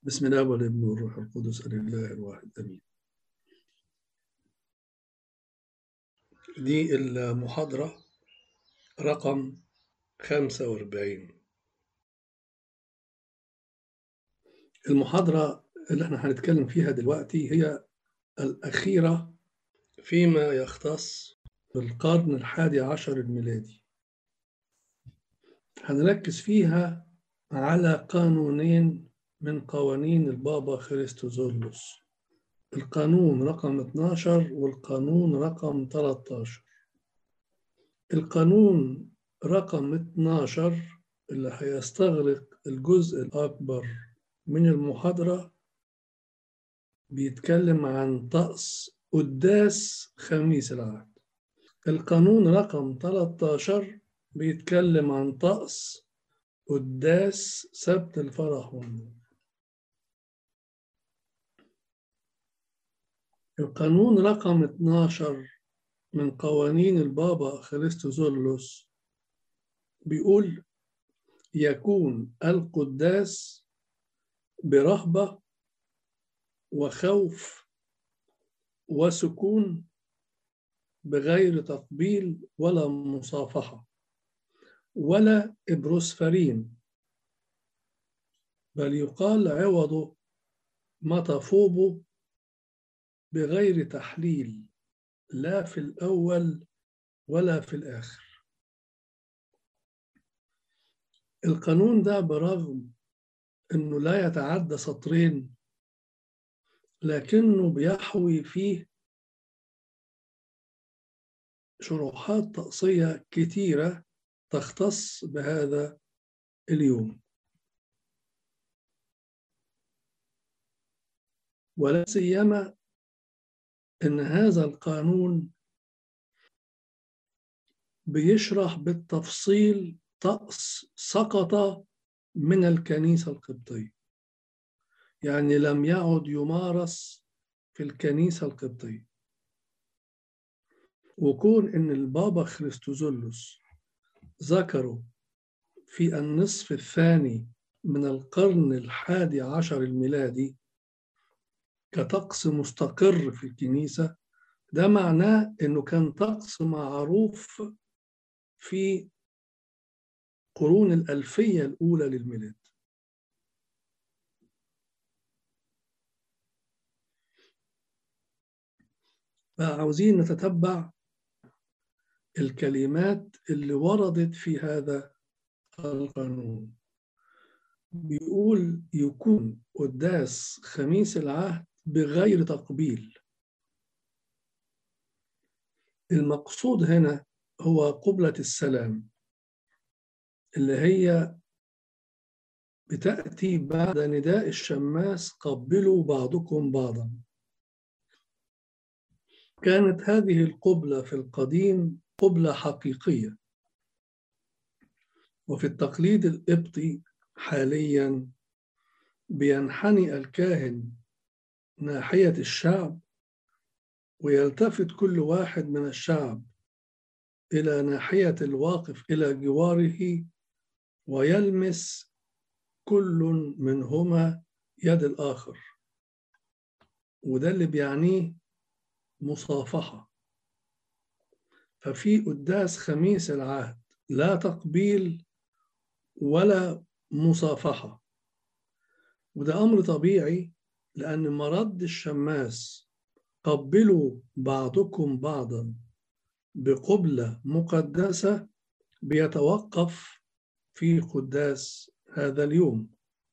بسم الله والابن والروح القدس الإله الواحد آمين دي المحاضرة رقم 45 المحاضرة اللي احنا هنتكلم فيها دلوقتي هي الأخيرة فيما يختص بالقرن الحادي عشر الميلادي هنركز فيها على قانونين من قوانين البابا خريستوزولوس القانون رقم 12 والقانون رقم 13 القانون رقم 12 اللي هيستغرق الجزء الأكبر من المحاضرة بيتكلم عن طقس قداس خميس العهد القانون رقم 13 بيتكلم عن طقس قداس سبت الفرح والنور القانون رقم 12 من قوانين البابا خريستوزولوس بيقول يكون القداس برهبة وخوف وسكون بغير تقبيل ولا مصافحة ولا إبروسفرين بل يقال عوضه مطفوبه بغير تحليل لا في الأول ولا في الآخر القانون ده برغم أنه لا يتعدى سطرين لكنه بيحوي فيه شروحات طقسية كتيرة تختص بهذا اليوم ولا سيما ان هذا القانون بيشرح بالتفصيل طقس سقط من الكنيسه القبطيه يعني لم يعد يمارس في الكنيسه القبطيه وكون ان البابا خريستوزولوس ذكروا في النصف الثاني من القرن الحادي عشر الميلادي كطقس مستقر في الكنيسة ده معناه إنه كان طقس معروف في قرون الألفية الأولى للميلاد فعاوزين نتتبع الكلمات اللي وردت في هذا القانون بيقول يكون قداس خميس العهد بغير تقبيل المقصود هنا هو قبلة السلام اللي هي بتأتي بعد نداء الشماس قبلوا بعضكم بعضا كانت هذه القبلة في القديم قبلة حقيقية وفي التقليد القبطي حاليا بينحني الكاهن ناحية الشعب ويلتفت كل واحد من الشعب إلى ناحية الواقف إلى جواره ويلمس كل منهما يد الآخر وده اللي بيعنيه مصافحة ففي قداس خميس العهد لا تقبيل ولا مصافحة وده أمر طبيعي لأن مرد الشماس قبلوا بعضكم بعضا بقبلة مقدسة بيتوقف في قداس هذا اليوم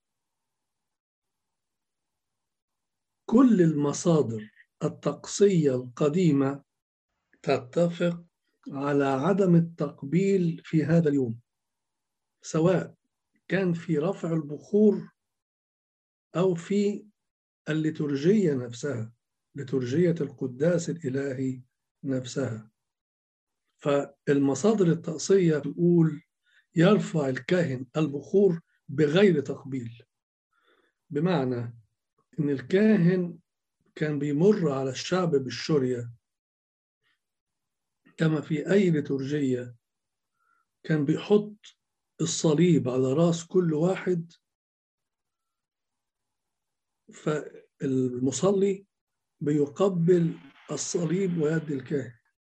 كل المصادر الطقسية القديمة تتفق على عدم التقبيل في هذا اليوم سواء كان في رفع البخور أو في الليتورجية نفسها لتورجية القداس الإلهي نفسها فالمصادر الطقسية تقول يرفع الكاهن البخور بغير تقبيل بمعنى إن الكاهن كان بيمر على الشعب بالشرية كما في أي لتورجية كان بيحط الصليب على راس كل واحد فالمصلي بيقبل الصليب ويد الكاهن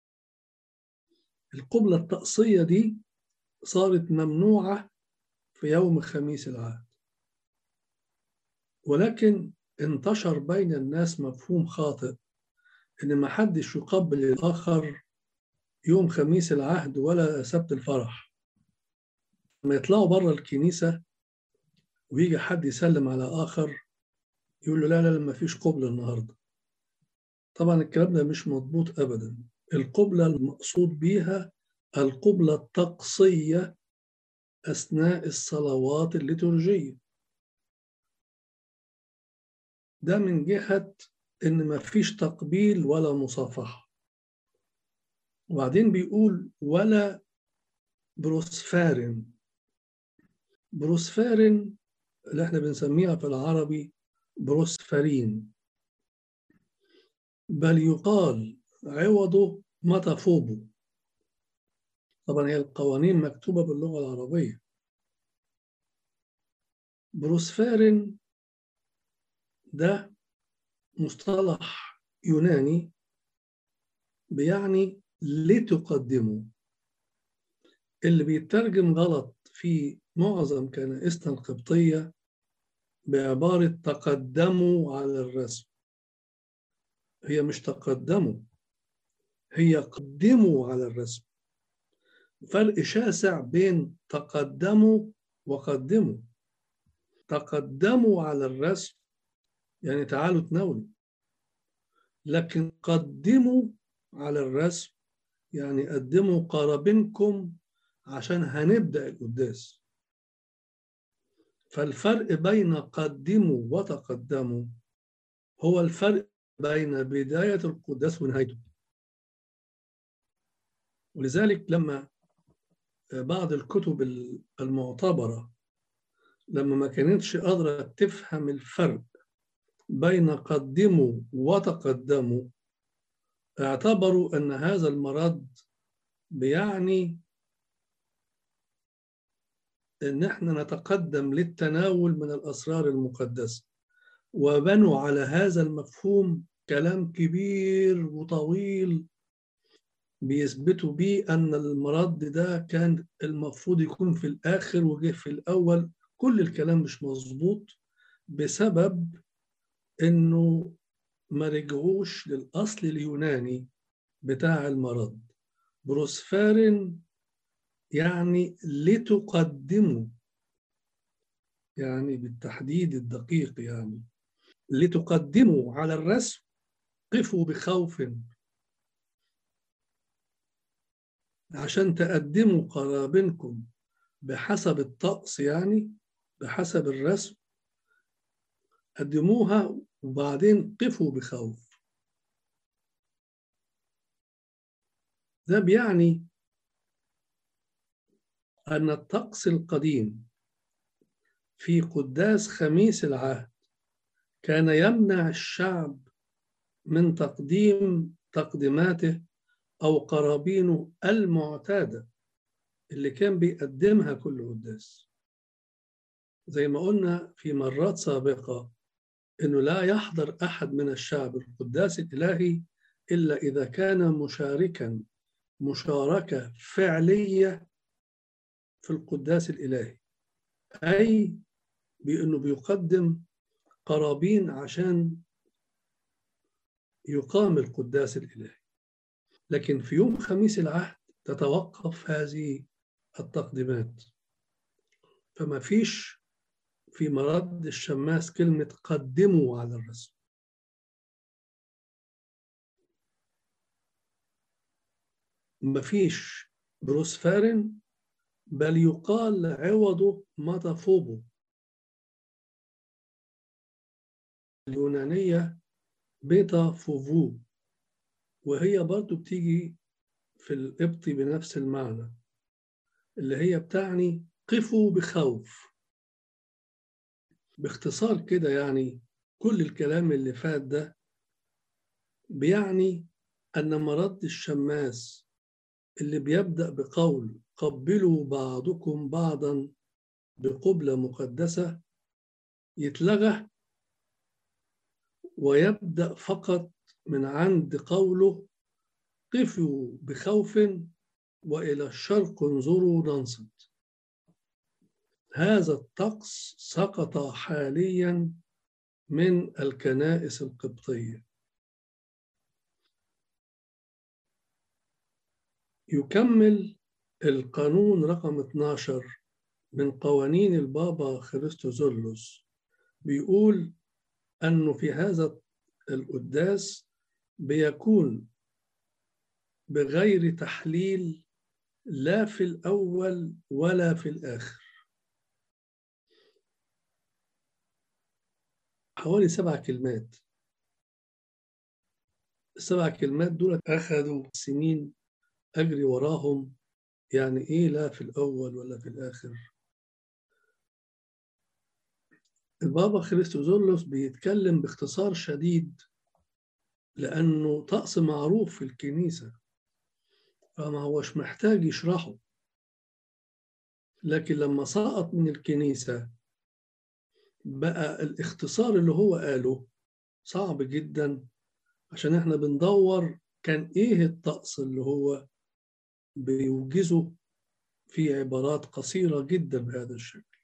القبلة الطقسية دي صارت ممنوعة في يوم خميس العهد ولكن انتشر بين الناس مفهوم خاطئ ان ما حدش يقبل الاخر يوم خميس العهد ولا سبت الفرح لما يطلعوا بره الكنيسة ويجي حد يسلم على آخر يقول له لا لا ما فيش قبلة النهاردة طبعا الكلام ده مش مضبوط أبدا القبلة المقصود بيها القبلة الطقسية أثناء الصلوات الليتورجية ده من جهة إن مفيش تقبيل ولا مصافحة وبعدين بيقول ولا بروسفارن بروسفارن اللي احنا بنسميها في العربي بروسفارين بل يقال عوضه متفوبو طبعا هي القوانين مكتوبة باللغة العربية بروسفارن ده مصطلح يوناني بيعني لتقدموا اللي بيترجم غلط في معظم كنائسنا القبطية بعبارة تقدموا على الرسم هي مش تقدموا هي قدموا على الرسم فرق شاسع بين تقدموا وقدموا تقدموا على الرسم يعني تعالوا تناولوا لكن قدموا على الرسم يعني قدموا قرابنكم عشان هنبدأ القداس فالفرق بين قدموا وتقدموا هو الفرق بين بداية القداس ونهايته ولذلك لما بعض الكتب المعتبرة لما ما كانتش قادرة تفهم الفرق بين قدموا وتقدموا اعتبروا أن هذا المرض بيعني ان احنا نتقدم للتناول من الاسرار المقدسه وبنوا على هذا المفهوم كلام كبير وطويل بيثبتوا بيه ان المرض ده كان المفروض يكون في الاخر وجه في الاول كل الكلام مش مظبوط بسبب انه ما رجعوش للاصل اليوناني بتاع المرض بروسفارين يعني لتقدموا يعني بالتحديد الدقيق يعني لتقدموا على الرسم قفوا بخوف عشان تقدموا قرابنكم بحسب الطقس يعني بحسب الرسم قدموها وبعدين قفوا بخوف ده بيعني أن الطقس القديم في قداس خميس العهد كان يمنع الشعب من تقديم تقديماته أو قرابينه المعتادة اللي كان بيقدمها كل قداس زي ما قلنا في مرات سابقة إنه لا يحضر أحد من الشعب القداس الإلهي إلا إذا كان مشاركا مشاركة فعلية في القداس الإلهي أي بأنه بيقدم قرابين عشان يقام القداس الإلهي لكن في يوم خميس العهد تتوقف هذه التقديمات فما فيش في مرد الشماس كلمة قدموا على الرسم ما فيش بروسفارين بل يقال عوضه ماتافوبو اليونانية بيتا فوفو وهي برضو بتيجي في القبطي بنفس المعنى اللي هي بتعني قفوا بخوف باختصار كده يعني كل الكلام اللي فات ده بيعني أن مرض الشماس اللي بيبدأ بقول قبلوا بعضكم بعضا بقبلة مقدسة يتلغى ويبدأ فقط من عند قوله قفوا بخوف وإلى الشرق انظروا ننصت هذا الطقس سقط حاليا من الكنائس القبطية يكمل القانون رقم 12 من قوانين البابا خريستوزولوس بيقول أنه في هذا القداس بيكون بغير تحليل لا في الأول ولا في الآخر حوالي سبع كلمات السبع كلمات دول أخذوا سنين أجري وراهم يعني إيه لا في الأول ولا في الآخر البابا خريستوزولوس بيتكلم باختصار شديد لأنه طقس معروف في الكنيسة فما هوش محتاج يشرحه لكن لما سقط من الكنيسة بقى الاختصار اللي هو قاله صعب جدا عشان احنا بندور كان ايه الطقس اللي هو بيوجزه في عبارات قصيرة جدا بهذا الشكل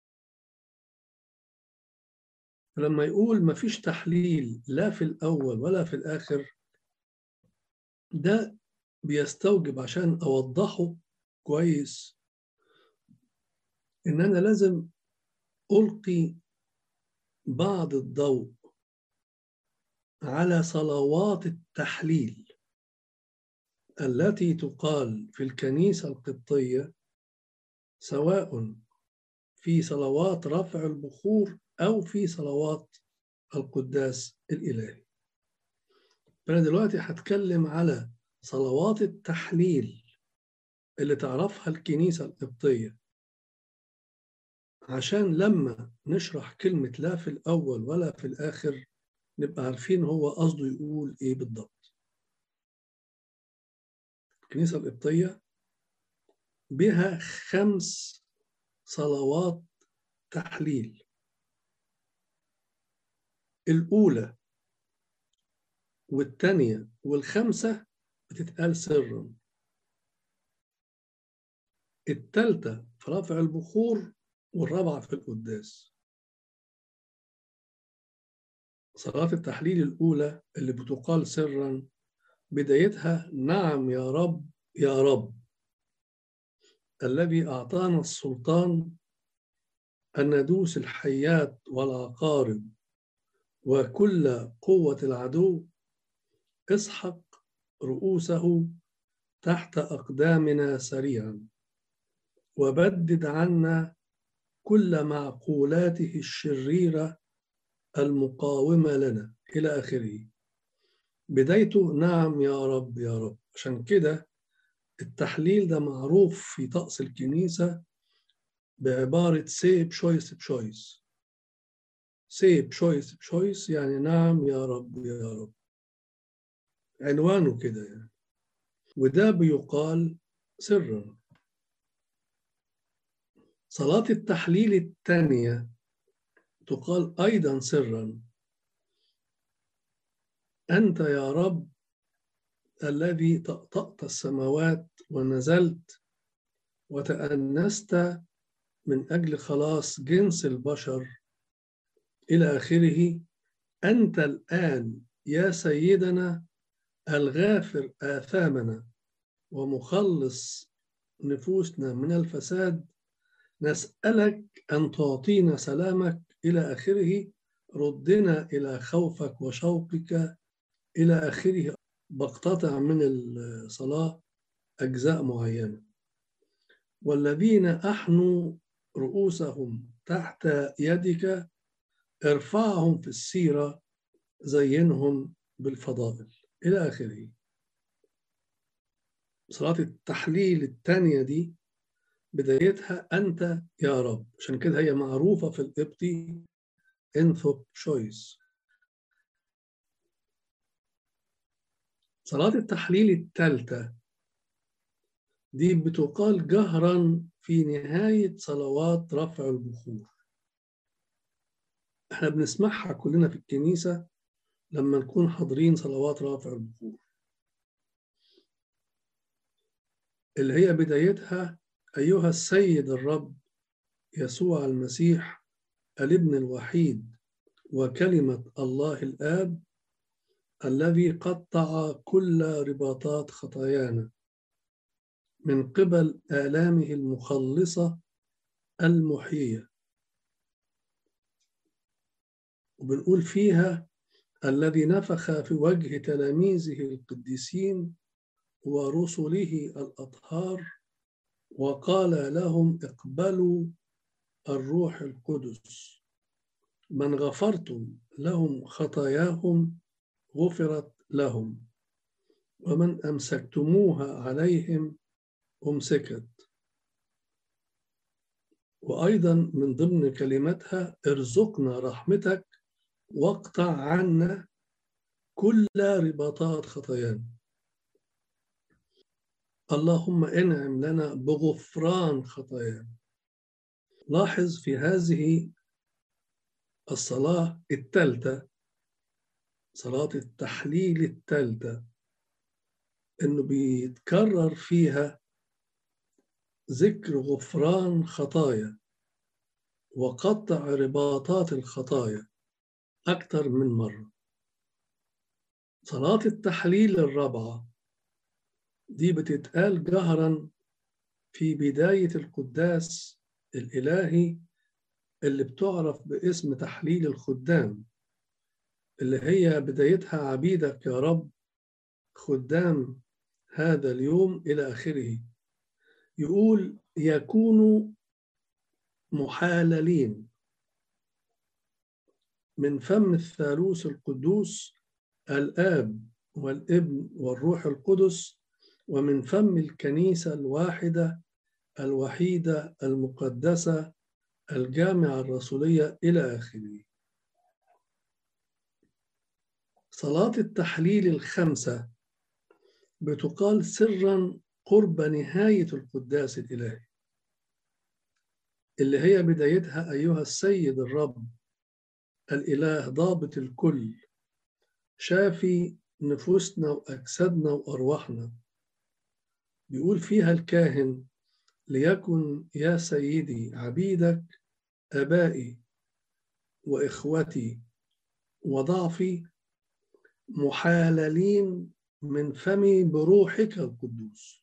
لما يقول ما فيش تحليل لا في الأول ولا في الآخر ده بيستوجب عشان أوضحه كويس إن أنا لازم ألقي بعض الضوء على صلوات التحليل التي تقال في الكنيسة القبطية سواء في صلوات رفع البخور أو في صلوات القداس الإلهي فأنا دلوقتي هتكلم على صلوات التحليل اللي تعرفها الكنيسة القبطية عشان لما نشرح كلمة لا في الأول ولا في الآخر نبقى عارفين هو قصده يقول إيه بالضبط الكنيسة القبطية بها خمس صلوات تحليل الأولى والثانية والخامسة بتتقال سرا الثالثة في رفع البخور والرابعة في القداس صلاة التحليل الأولى اللي بتقال سرا بدايتها نعم يا رب يا رب الذي أعطانا السلطان أن ندوس الحيات والعقارب وكل قوة العدو اسحق رؤوسه تحت أقدامنا سريعا وبدد عنا كل معقولاته الشريرة المقاومة لنا إلى آخره بدايته نعم يا رب يا رب عشان كده التحليل ده معروف في طقس الكنيسة بعبارة سي بشويس بشويس سي بشويس بشويس يعني نعم يا رب يا رب عنوانه كده يعني وده بيقال سرا صلاة التحليل الثانية تقال أيضا سرا أنت يا رب الذي طأطأت السماوات ونزلت وتأنست من أجل خلاص جنس البشر إلى آخره أنت الآن يا سيدنا الغافر آثامنا ومخلص نفوسنا من الفساد نسألك أن تعطينا سلامك إلى آخره ردنا إلى خوفك وشوقك إلى آخره بقتطع من الصلاة أجزاء معينة والذين أحنوا رؤوسهم تحت يدك ارفعهم في السيرة زينهم بالفضائل إلى آخره صلاة التحليل الثانية دي بدايتها أنت يا رب عشان كده هي معروفة في القبطي انثوب شويس صلاة التحليل الثالثة دي بتقال جهرا في نهاية صلوات رفع البخور احنا بنسمعها كلنا في الكنيسة لما نكون حاضرين صلوات رافع البخور اللي هي بدايتها أيها السيد الرب يسوع المسيح الابن الوحيد وكلمة الله الآب الذي قطع كل رباطات خطايانا من قبل آلامه المخلصة المحيية وبنقول فيها الذي نفخ في وجه تلاميذه القديسين ورسله الأطهار وقال لهم اقبلوا الروح القدس من غفرتم لهم خطاياهم غفرت لهم ومن أمسكتموها عليهم أمسكت وأيضا من ضمن كلمتها ارزقنا رحمتك واقطع عنا كل رباطات خطايانا اللهم انعم لنا بغفران خطايانا لاحظ في هذه الصلاة الثالثة صلاة التحليل الثالثة إنه بيتكرر فيها ذكر غفران خطايا وقطع رباطات الخطايا أكثر من مرة صلاة التحليل الرابعة دي بتتقال جهرا في بداية القداس الإلهي اللي بتعرف باسم تحليل الخدام اللي هي بدايتها عبيدك يا رب خدام هذا اليوم إلى آخره يقول يكونوا محاللين من فم الثالوث القدوس الآب والابن والروح القدس ومن فم الكنيسة الواحدة الوحيدة المقدسة الجامعة الرسولية إلى آخره صلاة التحليل الخمسة بتقال سرا قرب نهاية القداس الإلهي اللي هي بدايتها أيها السيد الرب الإله ضابط الكل شافي نفوسنا وأجسادنا وأرواحنا بيقول فيها الكاهن ليكن يا سيدي عبيدك آبائي وإخوتي وضعفي محاللين من فمي بروحك القدوس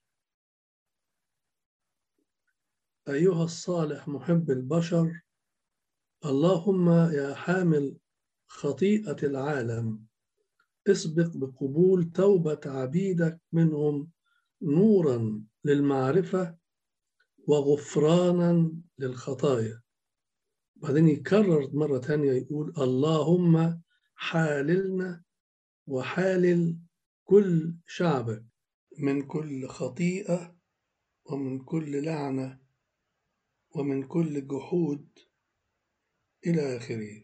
أيها الصالح محب البشر اللهم يا حامل خطيئة العالم اسبق بقبول توبة عبيدك منهم نورا للمعرفة وغفرانا للخطايا بعدين يكرر مرة ثانية يقول اللهم حاللنا وحالل كل شعبك من كل خطيئة ومن كل لعنة ومن كل جحود إلى آخره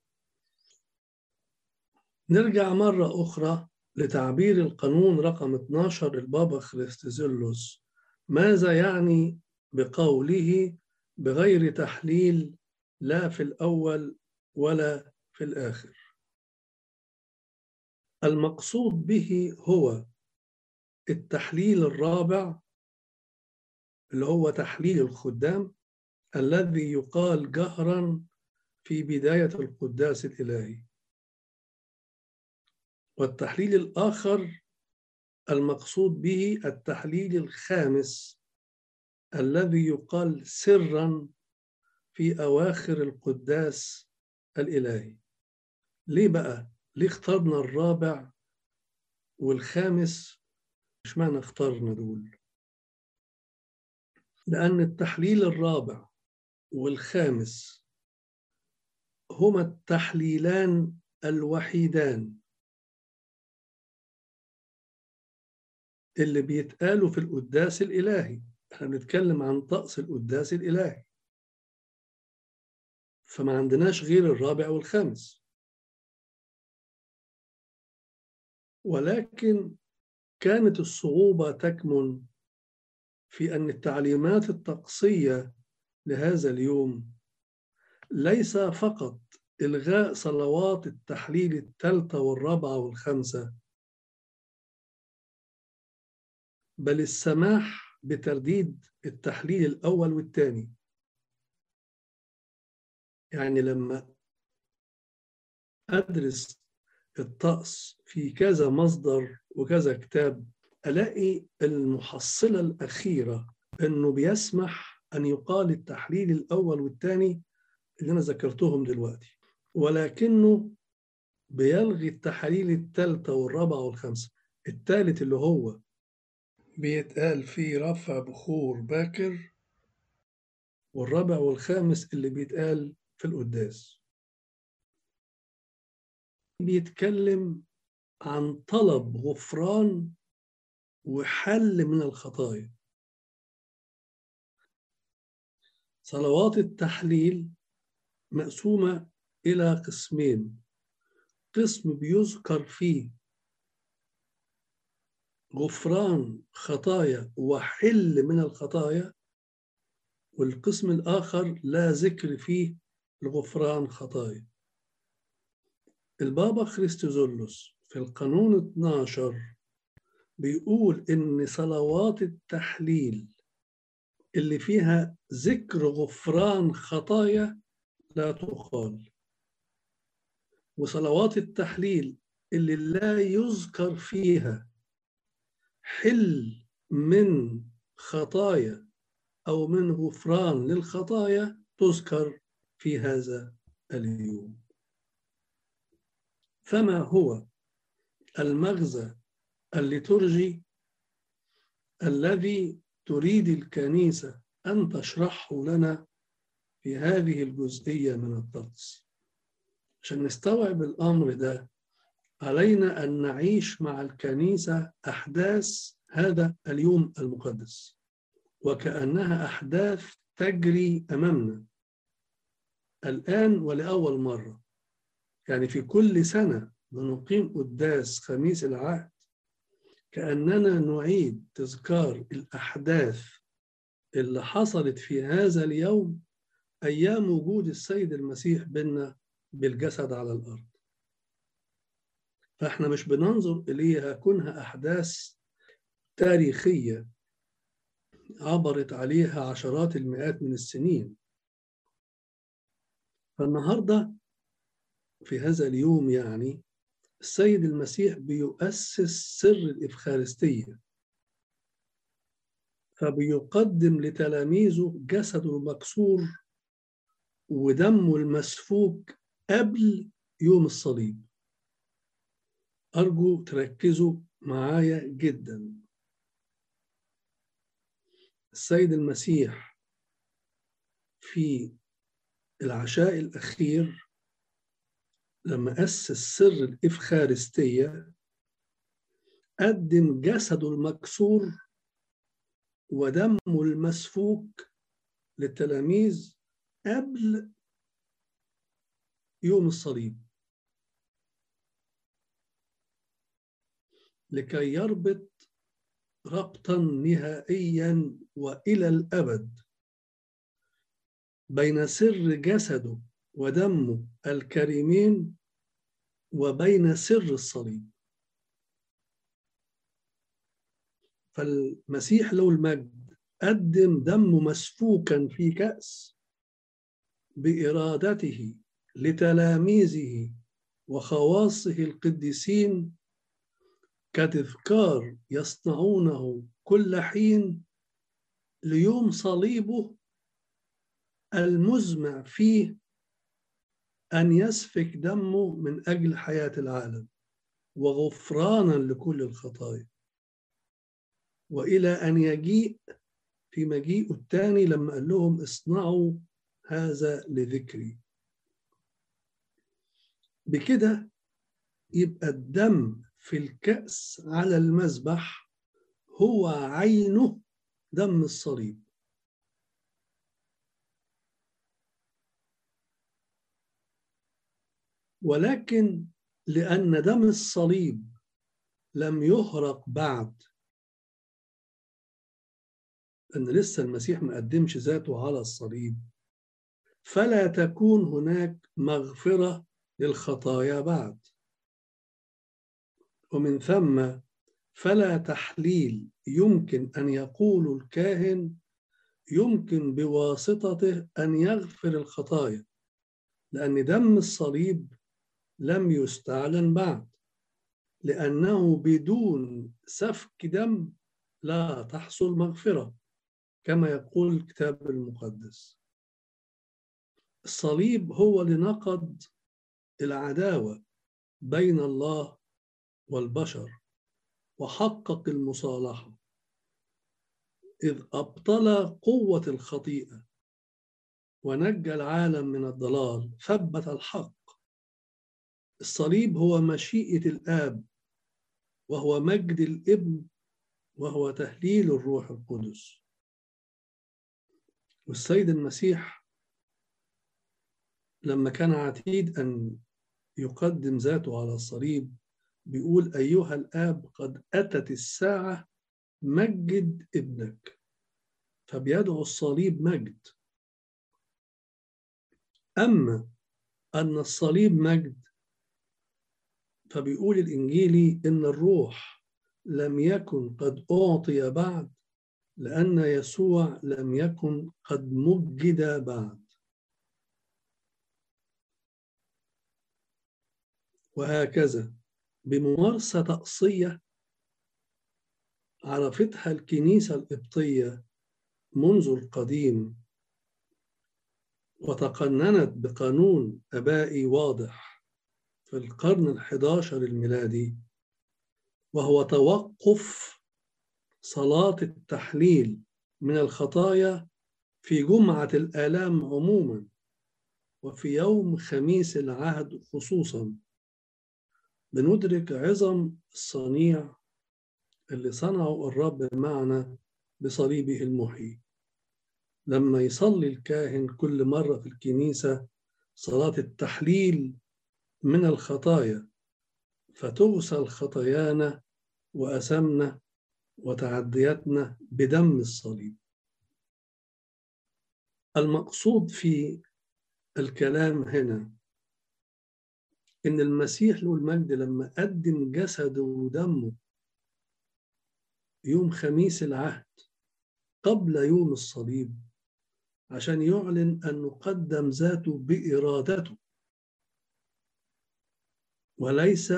نرجع مرة أخرى لتعبير القانون رقم 12 للبابا خريستوزيلوس ماذا يعني بقوله بغير تحليل لا في الأول ولا في الآخر المقصود به هو التحليل الرابع اللي هو تحليل الخدام الذي يقال جهرا في بداية القداس الإلهي والتحليل الآخر المقصود به التحليل الخامس الذي يقال سرا في أواخر القداس الإلهي ليه بقى؟ ليه اخترنا الرابع والخامس مش معنى اخترنا دول لأن التحليل الرابع والخامس هما التحليلان الوحيدان اللي بيتقالوا في القداس الإلهي احنا بنتكلم عن طقس القداس الإلهي فما عندناش غير الرابع والخامس ولكن كانت الصعوبة تكمن في أن التعليمات الطقسية لهذا اليوم ليس فقط إلغاء صلوات التحليل الثالثة والرابعة والخامسة بل السماح بترديد التحليل الأول والثاني يعني لما أدرس الطقس في كذا مصدر وكذا كتاب ألاقي المحصلة الأخيرة أنه بيسمح أن يقال التحليل الأول والثاني اللي أنا ذكرتهم دلوقتي ولكنه بيلغي التحاليل الثالثة والرابعة والخامسة الثالث اللي هو بيتقال فيه رفع بخور باكر والرابع والخامس اللي بيتقال في القداس بيتكلم عن طلب غفران وحل من الخطايا صلوات التحليل مقسومة إلى قسمين قسم بيذكر فيه غفران خطايا وحل من الخطايا والقسم الآخر لا ذكر فيه الغفران خطايا البابا خريستوزولوس في القانون 12 بيقول إن صلوات التحليل اللي فيها ذكر غفران خطايا لا تقال وصلوات التحليل اللي لا يذكر فيها حل من خطايا أو من غفران للخطايا تذكر في هذا اليوم فما هو المغزى الليتورجي الذي تريد الكنيسة أن تشرحه لنا في هذه الجزئية من الطقس عشان نستوعب الأمر ده علينا أن نعيش مع الكنيسة أحداث هذا اليوم المقدس وكأنها أحداث تجري أمامنا الآن ولأول مرة يعني في كل سنة بنقيم قداس خميس العهد كأننا نعيد تذكار الأحداث اللي حصلت في هذا اليوم أيام وجود السيد المسيح بيننا بالجسد على الأرض فإحنا مش بننظر إليها كونها أحداث تاريخية عبرت عليها عشرات المئات من السنين فالنهارده في هذا اليوم يعني السيد المسيح بيؤسس سر الإفخارستية فبيقدم لتلاميذه جسده المكسور ودمه المسفوك قبل يوم الصليب أرجو تركزوا معايا جدا السيد المسيح في العشاء الأخير لما أسس سر الإفخارستية قدم جسده المكسور ودمه المسفوك للتلاميذ قبل يوم الصليب لكي يربط ربطا نهائيا والى الابد بين سر جسده ودمه الكريمين وبين سر الصليب فالمسيح له المجد قدم دمه مسفوكا في كأس بإرادته لتلاميذه وخواصه القديسين كتذكار يصنعونه كل حين ليوم صليبه المزمع فيه أن يسفك دمه من أجل حياة العالم وغفرانا لكل الخطايا وإلى أن يجيء في مجيئه الثاني لما قال لهم اصنعوا هذا لذكري بكده يبقى الدم في الكأس على المذبح هو عينه دم الصليب ولكن لأن دم الصليب لم يهرق بعد أن لسه المسيح ما قدمش ذاته على الصليب فلا تكون هناك مغفرة للخطايا بعد ومن ثم فلا تحليل يمكن أن يقول الكاهن يمكن بواسطته أن يغفر الخطايا لأن دم الصليب لم يستعلن بعد لأنه بدون سفك دم لا تحصل مغفرة كما يقول الكتاب المقدس الصليب هو لنقض العداوة بين الله والبشر وحقق المصالحة إذ أبطل قوة الخطيئة ونجى العالم من الضلال ثبت الحق الصليب هو مشيئة الآب وهو مجد الابن وهو تهليل الروح القدس والسيد المسيح لما كان عتيد أن يقدم ذاته على الصليب بيقول أيها الآب قد أتت الساعة مجد ابنك فبيدعو الصليب مجد أما أن الصليب مجد فبيقول الإنجيلي إن الروح لم يكن قد أعطي بعد لأن يسوع لم يكن قد مجد بعد وهكذا بممارسة طقسية عرفتها الكنيسة القبطية منذ القديم وتقننت بقانون أبائي واضح في القرن الحداشر الميلادي وهو توقف صلاة التحليل من الخطايا في جمعة الآلام عموما وفي يوم خميس العهد خصوصا بندرك عظم الصنيع اللي صنعه الرب معنا بصليبه المحيي لما يصلي الكاهن كل مرة في الكنيسة صلاة التحليل من الخطايا فتغسل خطايانا وأسمنا وتعدياتنا بدم الصليب المقصود في الكلام هنا إن المسيح له المجد لما قدم جسده ودمه يوم خميس العهد قبل يوم الصليب عشان يعلن أنه قدم ذاته بإرادته وليس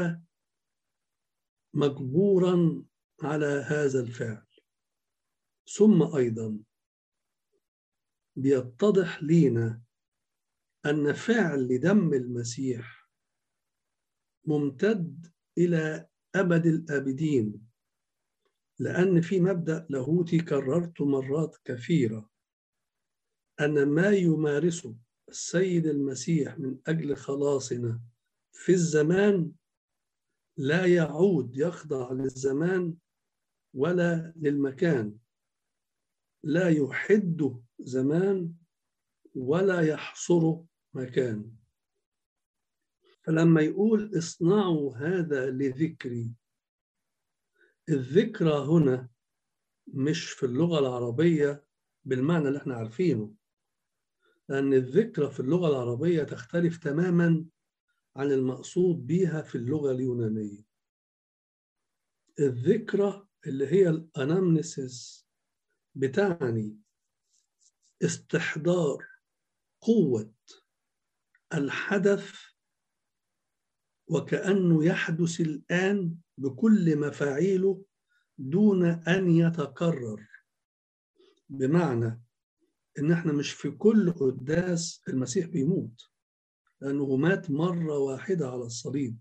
مجبورا على هذا الفعل ثم أيضا بيتضح لينا أن فعل دم المسيح ممتد إلى أبد الآبدين لأن في مبدأ لاهوتي كررته مرات كثيرة أن ما يمارسه السيد المسيح من أجل خلاصنا في الزمان لا يعود يخضع للزمان ولا للمكان لا يحد زمان ولا يحصر مكان فلما يقول اصنعوا هذا لذكري الذكرى هنا مش في اللغة العربية بالمعنى اللي احنا عارفينه لأن الذكرى في اللغة العربية تختلف تماما عن المقصود بيها في اللغة اليونانية الذكرى اللي هي الأنامنسيس بتعني استحضار قوة الحدث وكأنه يحدث الآن بكل مفاعيله دون أن يتكرر بمعنى إن إحنا مش في كل قداس المسيح بيموت لأنه مات مرة واحدة على الصليب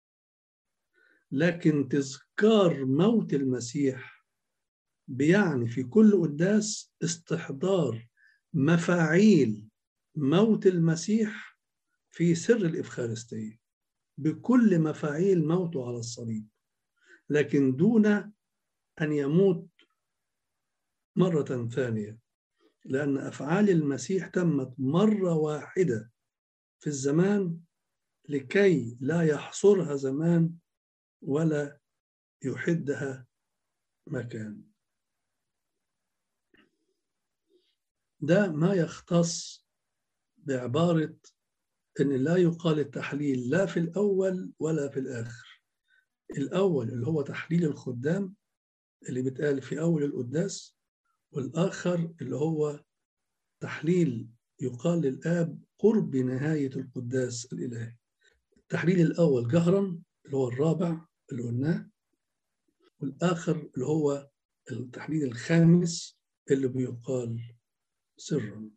لكن تذكار موت المسيح بيعني في كل قداس استحضار مفاعيل موت المسيح في سر الإفخارستية بكل مفاعيل موته على الصليب لكن دون أن يموت مرة ثانية لأن أفعال المسيح تمت مرة واحدة في الزمان لكي لا يحصرها زمان ولا يحدها مكان ده ما يختص بعبارة أن لا يقال التحليل لا في الأول ولا في الآخر الأول اللي هو تحليل الخدام اللي بيتقال في أول القداس والآخر اللي هو تحليل يقال للآب قرب نهاية القداس الإلهي التحليل الأول جهرا اللي هو الرابع اللي قلناه والآخر اللي هو التحليل الخامس اللي بيقال سرا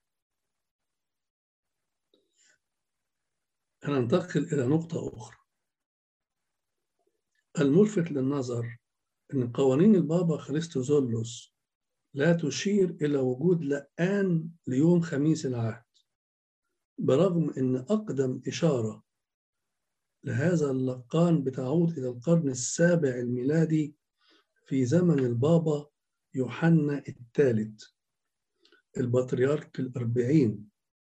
هننتقل إلى نقطة أخرى الملفت للنظر أن قوانين البابا خريستوزولوس لا تشير إلى وجود لآن ليوم خميس العهد برغم أن أقدم إشارة لهذا اللقان بتعود إلى القرن السابع الميلادي في زمن البابا يوحنا الثالث البطريرك الأربعين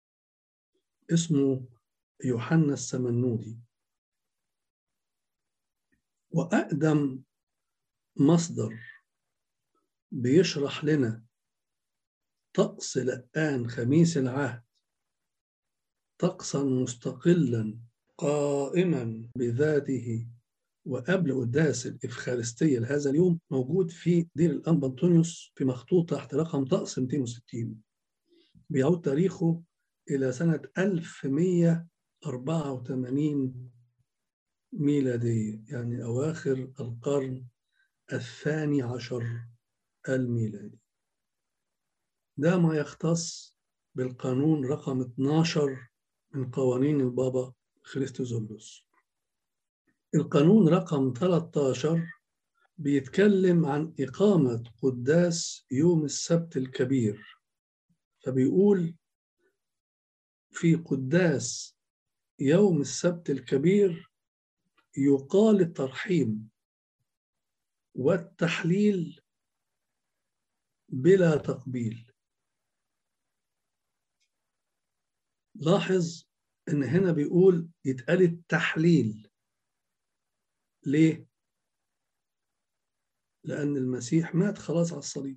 اسمه يوحنا السمنودي وأقدم مصدر بيشرح لنا طقس لقان خميس العهد طقسا مستقلا قائما بذاته وقبل قداس الإفخارستية لهذا اليوم موجود في دير الأنبا أنطونيوس في مخطوط تحت رقم طقس 260 بيعود تاريخه إلى سنة 1184 ميلادية يعني أواخر القرن الثاني عشر الميلادي ده ما يختص بالقانون رقم 12 من قوانين البابا خريستوزولوس القانون رقم 13 بيتكلم عن إقامة قداس يوم السبت الكبير فبيقول في قداس يوم السبت الكبير يقال الترحيم والتحليل بلا تقبيل لاحظ ان هنا بيقول يتقال التحليل ليه لان المسيح مات خلاص على الصليب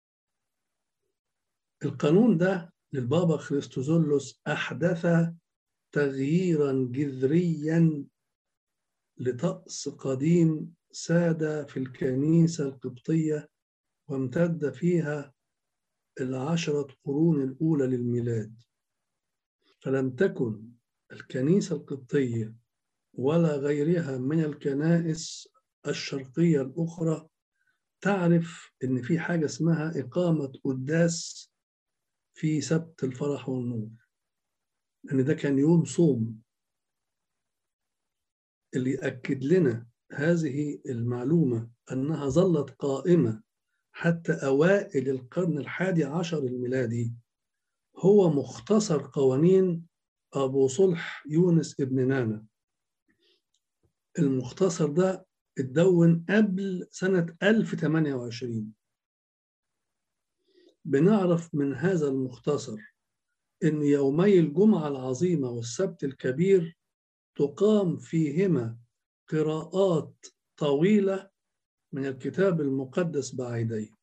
القانون ده للبابا خريستوزولوس احدث تغييرا جذريا لطقس قديم ساد في الكنيسه القبطيه وامتد فيها العشرة قرون الأولى للميلاد فلم تكن الكنيسة القبطية ولا غيرها من الكنائس الشرقية الأخرى تعرف إن في حاجة اسمها إقامة قداس في سبت الفرح والنور لأن ده كان يوم صوم اللي يأكد لنا هذه المعلومة أنها ظلت قائمة حتى أوائل القرن الحادي عشر الميلادي هو مختصر قوانين أبو صلح يونس ابن نانا المختصر ده اتدون قبل سنة 1028 بنعرف من هذا المختصر إن يومي الجمعة العظيمة والسبت الكبير تقام فيهما قراءات طويلة من الكتاب المقدس بعيديه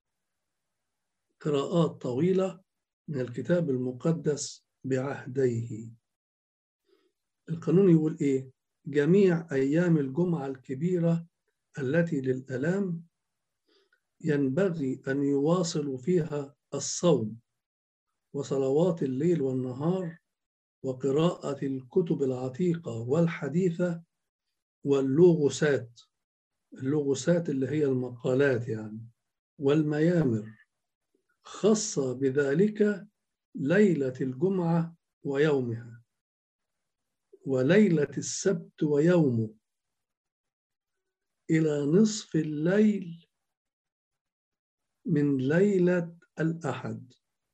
قراءات طويلة من الكتاب المقدس بعهديه القانون يقول إيه؟ جميع أيام الجمعة الكبيرة التي للألام ينبغي أن يواصلوا فيها الصوم وصلوات الليل والنهار وقراءة الكتب العتيقة والحديثة واللوغوسات اللوغوسات اللي هي المقالات يعني والميامر خاصة بذلك ليلة الجمعة ويومها وليلة السبت ويومه إلى نصف الليل من ليلة الأحد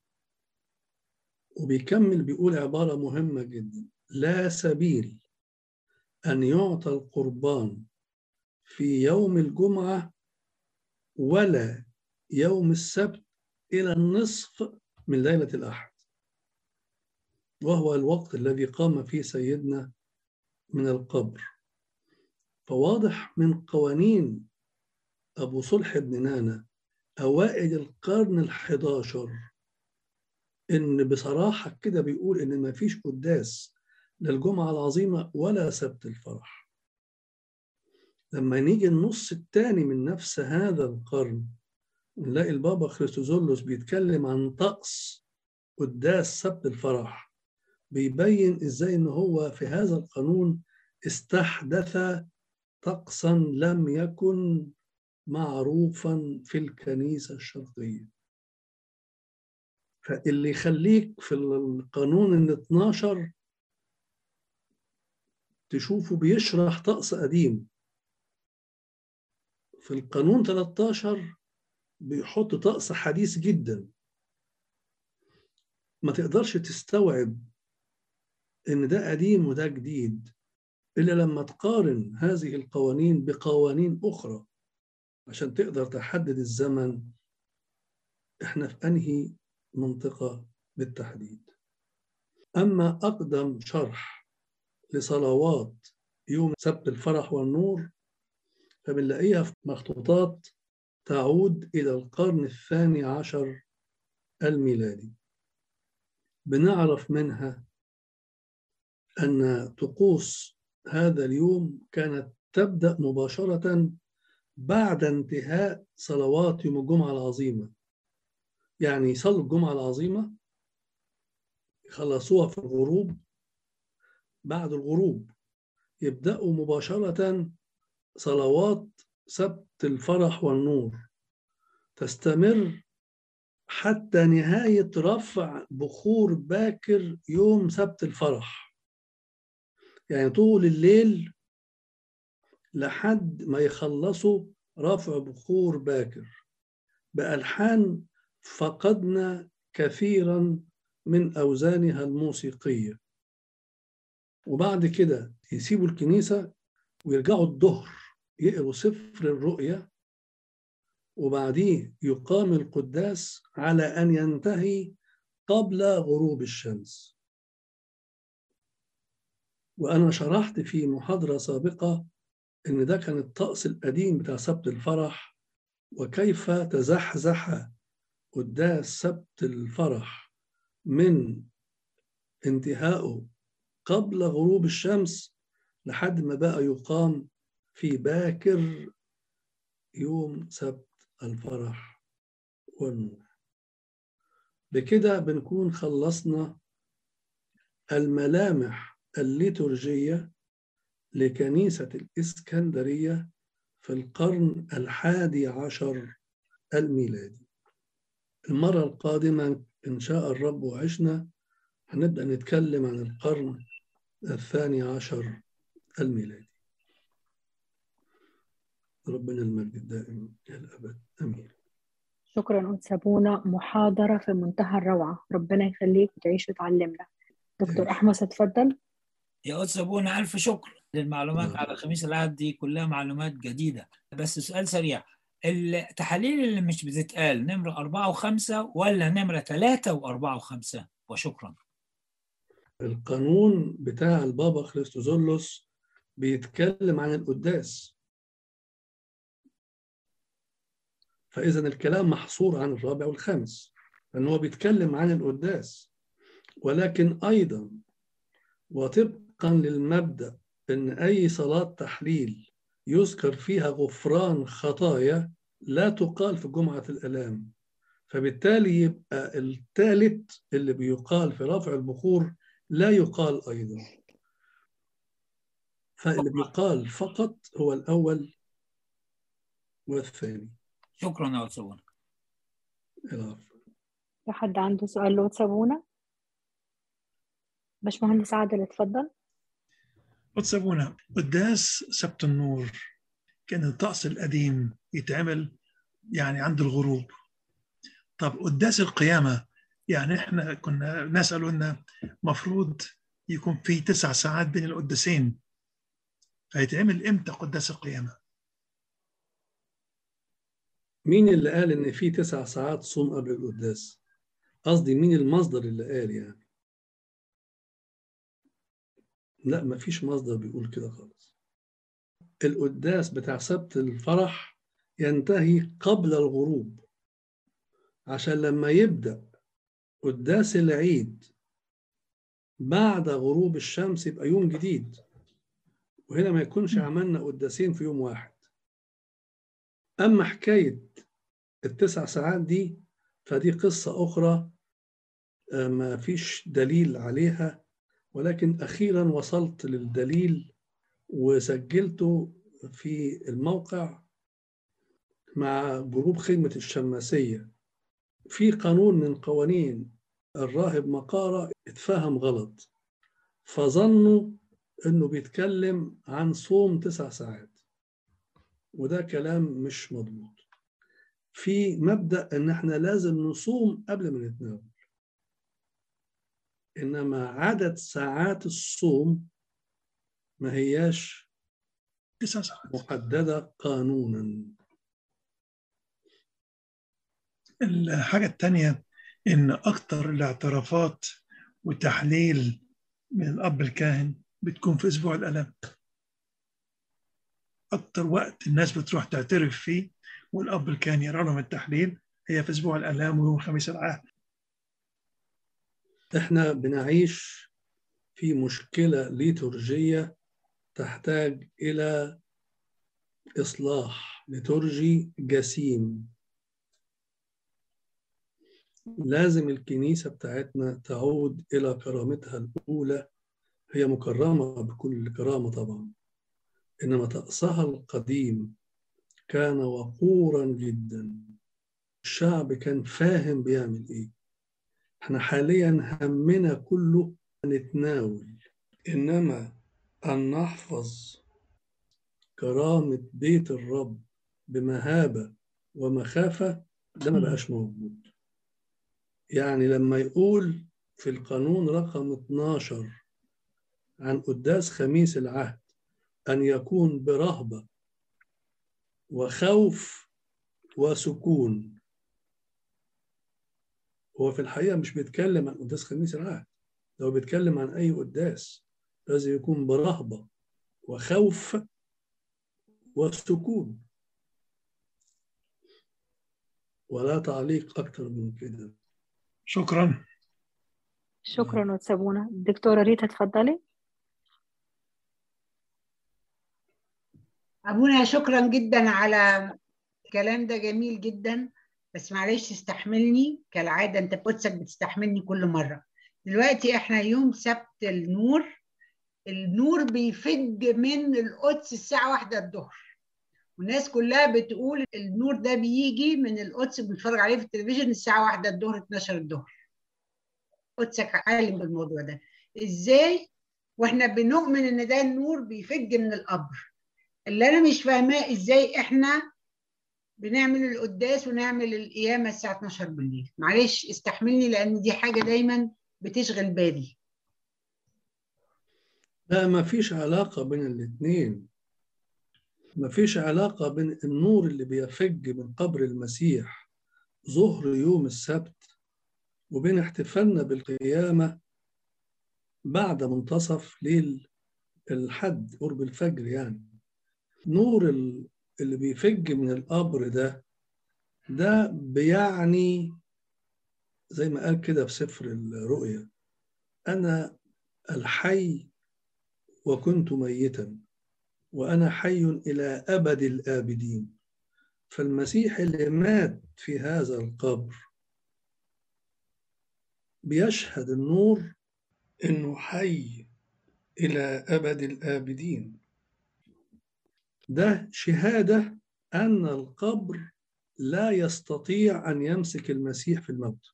وبيكمل بيقول عبارة مهمة جدا لا سبيل أن يعطى القربان في يوم الجمعة ولا يوم السبت إلى النصف من ليلة الأحد وهو الوقت الذي قام فيه سيدنا من القبر فواضح من قوانين أبو صلح بن نانا أوائل القرن الحداشر إن بصراحة كده بيقول إن ما فيش قداس للجمعة العظيمة ولا سبت الفرح لما نيجي النص الثاني من نفس هذا القرن نلاقي البابا خريستوزولوس بيتكلم عن طقس قداس سبت الفرح بيبين ازاي ان هو في هذا القانون استحدث طقسا لم يكن معروفا في الكنيسة الشرقية فاللي يخليك في القانون ال 12 تشوفه بيشرح طقس قديم في القانون 13 بيحط طقس حديث جدا ما تقدرش تستوعب ان ده قديم وده جديد الا لما تقارن هذه القوانين بقوانين اخرى عشان تقدر تحدد الزمن احنا في انهي منطقه بالتحديد اما اقدم شرح لصلوات يوم سبت الفرح والنور فبنلاقيها في مخطوطات تعود إلى القرن الثاني عشر الميلادي بنعرف منها أن طقوس هذا اليوم كانت تبدأ مباشرة بعد انتهاء صلوات يوم الجمعة العظيمة يعني يصلوا الجمعة العظيمة يخلصوها في الغروب بعد الغروب يبدأوا مباشرة صلوات سبت الفرح والنور تستمر حتى نهاية رفع بخور باكر يوم سبت الفرح يعني طول الليل لحد ما يخلصوا رفع بخور باكر بألحان فقدنا كثيرا من أوزانها الموسيقية وبعد كده يسيبوا الكنيسة ويرجعوا الظهر يقروا سفر الرؤيا وبعديه يقام القداس على أن ينتهي قبل غروب الشمس وأنا شرحت في محاضرة سابقة إن ده كان الطقس القديم بتاع سبت الفرح وكيف تزحزح قداس سبت الفرح من انتهائه قبل غروب الشمس لحد ما بقى يقام في باكر يوم سبت الفرح والنور بكده بنكون خلصنا الملامح الليتورجية لكنيسة الإسكندرية في القرن الحادي عشر الميلادي المرة القادمة إن شاء الرب وعشنا هنبدأ نتكلم عن القرن الثاني عشر الميلادي ربنا المجد الدائم إلى الأبد أمين شكرا قدس أبونا محاضرة في منتهى الروعة ربنا يخليك وتعيش وتعلمنا دكتور أحمس اتفضل يا قدس أبونا ألف شكر للمعلومات على خميس العهد دي كلها معلومات جديدة بس سؤال سريع التحاليل اللي مش بتتقال نمرة أربعة وخمسة ولا نمرة ثلاثة وأربعة وخمسة وشكرا القانون بتاع البابا خريستوزولوس بيتكلم عن القداس فإذا الكلام محصور عن الرابع والخامس لأن هو بيتكلم عن القداس ولكن أيضا وطبقا للمبدأ أن أي صلاة تحليل يذكر فيها غفران خطايا لا تقال في جمعة الألام فبالتالي يبقى الثالث اللي بيقال في رفع البخور لا يقال أيضا فاللي بيقال فقط هو الأول والثاني شكرا يا وتسابونا العفو في حد عنده سؤال لوتسابونا باشمهندس عادل اتفضل وتسابونا قداس سبت النور كان الطقس القديم يتعمل يعني عند الغروب طب قداس القيامة يعني احنا كنا ناس قالوا لنا مفروض يكون في تسع ساعات بين القداسين هيتعمل امتى قداس القيامة؟ مين اللي قال إن في تسع ساعات صوم قبل القداس؟ قصدي مين المصدر اللي قال يعني؟ لا مفيش مصدر بيقول كده خالص. القداس بتاع سبت الفرح ينتهي قبل الغروب عشان لما يبدأ قداس العيد بعد غروب الشمس يبقى يوم جديد وهنا ما يكونش عملنا قداسين في يوم واحد أما حكاية التسع ساعات دي فدي قصة أخرى آه، ما فيش دليل عليها ولكن أخيرا وصلت للدليل وسجلته في الموقع مع جروب خدمة الشماسية في قانون من قوانين الراهب مقارة اتفهم غلط فظنوا انه بيتكلم عن صوم تسع ساعات وده كلام مش مضبوط في مبدأ ان احنا لازم نصوم قبل ما نتناول انما عدد ساعات الصوم ما هياش تسع ساعات محددة قانونا الحاجة التانية إن أكتر الاعترافات وتحليل من الأب الكاهن بتكون في أسبوع الألم أكتر وقت الناس بتروح تعترف فيه والأب الكاهن يرى لهم التحليل هي في أسبوع الألام ويوم خميس العهد احنا بنعيش في مشكلة ليتورجية تحتاج إلى إصلاح ليتورجي جسيم لازم الكنيسة بتاعتنا تعود إلى كرامتها الأولى هي مكرمة بكل كرامة طبعا إنما طقسها القديم كان وقورا جدا الشعب كان فاهم بيعمل إيه احنا حاليا همنا كله نتناول إنما أن نحفظ كرامة بيت الرب بمهابة ومخافة ده ما بقاش موجود يعني لما يقول في القانون رقم 12 عن قداس خميس العهد أن يكون برهبة وخوف وسكون هو في الحقيقة مش بيتكلم عن قداس خميس العهد ده هو بيتكلم عن أي قداس لازم يكون برهبة وخوف وسكون ولا تعليق أكتر من كده شكرا شكرا وتسابونا دكتورة ريتا تفضلي أبونا شكرا جدا على الكلام ده جميل جدا بس معلش تستحملني كالعادة أنت بقدسك بتستحملني كل مرة دلوقتي إحنا يوم سبت النور النور بيفج من القدس الساعة واحدة الظهر والناس كلها بتقول النور ده بيجي من القدس بنتفرج عليه في التلفزيون الساعة واحدة الظهر 12 الظهر قدسك عالم بالموضوع ده ازاي واحنا بنؤمن ان ده النور بيفج من القبر اللي انا مش فاهماه ازاي احنا بنعمل القداس ونعمل القيامه الساعه 12 بالليل معلش استحملني لان دي حاجه دايما بتشغل بالي لا ما فيش علاقة بين الاثنين ما فيش علاقة بين النور اللي بيفج من قبر المسيح ظهر يوم السبت وبين احتفالنا بالقيامة بعد منتصف ليل الحد قرب الفجر يعني نور ال- اللي بيفج من القبر ده ده بيعني زي ما قال كده في سفر الرؤيا أنا الحي وكنت ميتا وأنا حي إلى أبد الآبدين فالمسيح اللي مات في هذا القبر بيشهد النور إنه حي إلى أبد الآبدين ده شهادة أن القبر لا يستطيع أن يمسك المسيح في الموت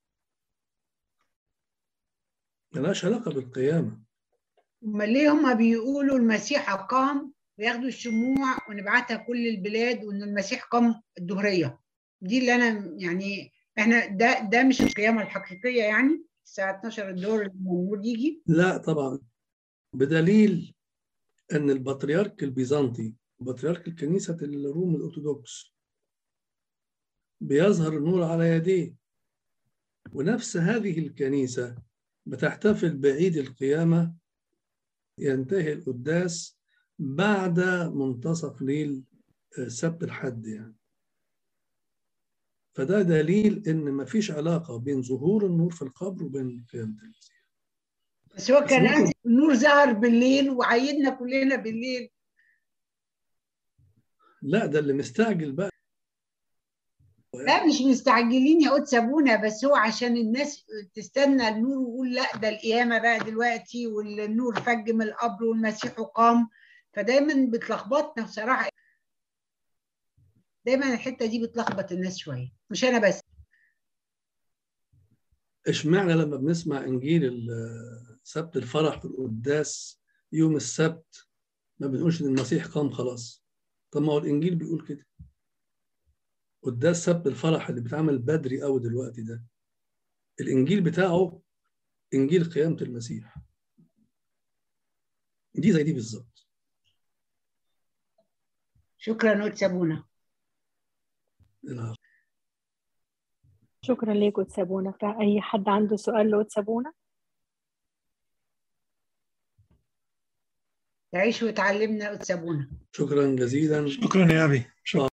ملهاش علاقة بالقيامة امال ليه هما بيقولوا المسيح قام وياخدوا الشموع ونبعتها كل البلاد وان المسيح قام الظهريه دي اللي انا يعني احنا ده ده مش القيامه الحقيقيه يعني الساعه 12 الظهر لما النور يجي لا طبعا بدليل أن البطريرك البيزنطي بطريرك الكنيسة الروم الأرثوذكس بيظهر النور على يديه ونفس هذه الكنيسة بتحتفل بعيد القيامة ينتهي القداس بعد منتصف ليل سبت الحد يعني فده دليل ان مفيش علاقه بين ظهور النور في القبر وبين قيامه المسيح بس هو بس كان ممكن- قال النور ظهر بالليل وعيدنا كلنا بالليل لا ده اللي مستعجل بقى لا مش مستعجلين يا قدس ابونا بس هو عشان الناس تستنى النور ويقول لا ده القيامه بقى دلوقتي والنور فج من القبر والمسيح قام فدايما بتلخبطنا بصراحه دايما الحته دي بتلخبط الناس شويه مش انا بس اشمعنى لما بنسمع انجيل ال- سبت الفرح في القداس يوم السبت ما بنقولش ان المسيح قام خلاص طب ما هو الانجيل بيقول كده قداس سبت الفرح اللي بيتعمل بدري قوي دلوقتي ده الانجيل بتاعه انجيل قيامه المسيح دي زي دي بالظبط شكرا قدس ابونا العفو. شكرا ليك وتسابونا فأي حد عنده سؤال لوتسابونا تعيش وتعلمنا قدس ابونا شكرا جزيلا شكرا يا ابي شكرا